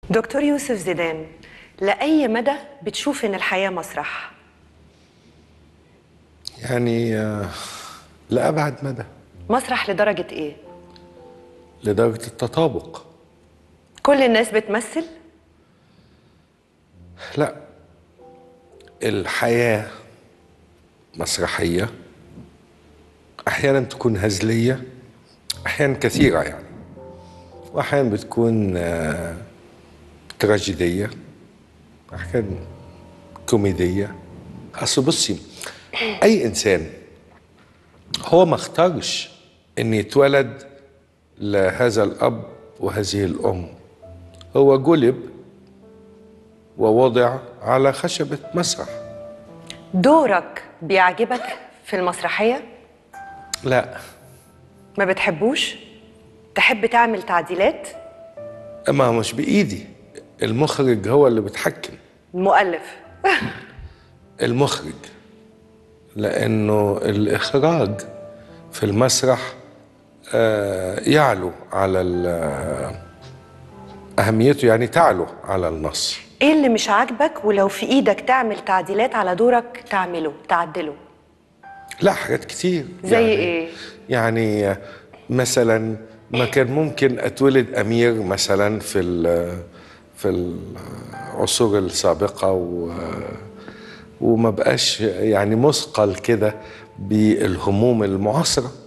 دكتور يوسف زيدان لأي مدى بتشوف إن الحياة مسرح؟ يعني آه، لأبعد مدى مسرح لدرجة إيه؟ لدرجة التطابق كل الناس بتمثل؟ لا الحياة مسرحية أحيانا تكون هزلية أحيانا كثيرة يعني وأحيانا بتكون آه، تراجيدية أحيانا كوميدية أصل بصي أي إنسان هو ما اختارش إن يتولد لهذا الأب وهذه الأم هو جلب ووضع على خشبة مسرح دورك بيعجبك في المسرحية؟ لا ما بتحبوش؟ تحب تعمل تعديلات؟ ما هو مش بإيدي المخرج هو اللي بيتحكم المؤلف المخرج لأنه الإخراج في المسرح آه، يعلو على ال- أهميته يعني تعلو على النص إيه اللي مش عاجبك ولو في إيدك تعمل تعديلات على دورك تعمله تعدله؟ لا حاجات كتير زي يعني إيه؟ يعني مثلا ما كان ممكن اتولد امير مثلا في ال- في العصور السابقه و وما بقاش يعني مثقل كده بالهموم المعاصره